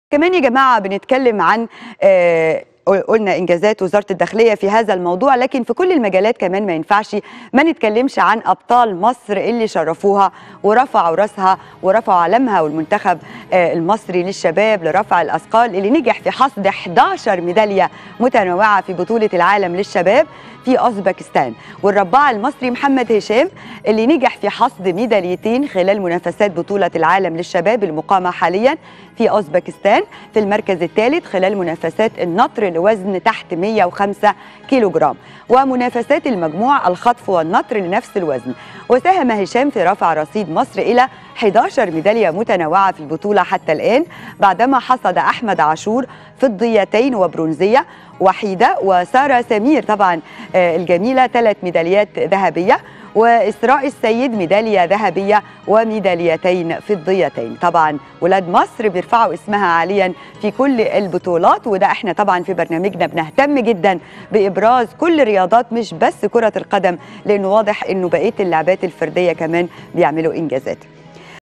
كمان يا جماعة بنتكلم عن آه، قلنا انجازات وزاره الداخليه في هذا الموضوع لكن في كل المجالات كمان ما ينفعش ما نتكلمش عن ابطال مصر اللي شرفوها ورفعوا راسها ورفعوا علمها والمنتخب آه، المصري للشباب لرفع الاثقال اللي نجح في حصد 11 ميداليه متنوعه في بطوله العالم للشباب في اوزبكستان والرباع المصري محمد هشام اللي نجح في حصد ميداليتين خلال منافسات بطوله العالم للشباب المقامه حاليا في اوزبكستان في المركز الثالث خلال منافسات النطر لوزن تحت 105 كيلو جرام ومنافسات المجموع الخطف والنطر لنفس الوزن وساهم هشام في رفع رصيد مصر إلى 11 ميدالية متنوعة في البطولة حتى الآن بعدما حصد أحمد عاشور فضيتين وبرونزية وحيدة وسارة سمير طبعا آه، الجميلة ثلاث ميداليات ذهبية وإسراء السيد ميدالية ذهبية وميداليتين فضيتين طبعا ولاد مصر بيرفعوا اسمها عاليا في كل البطولات وده احنا طبعا في برنامجنا بنهتم جدا بإبراز كل الرياضات مش بس كرة القدم لأنه واضح أنه بقية اللعبات الفردية كمان بيعملوا إنجازات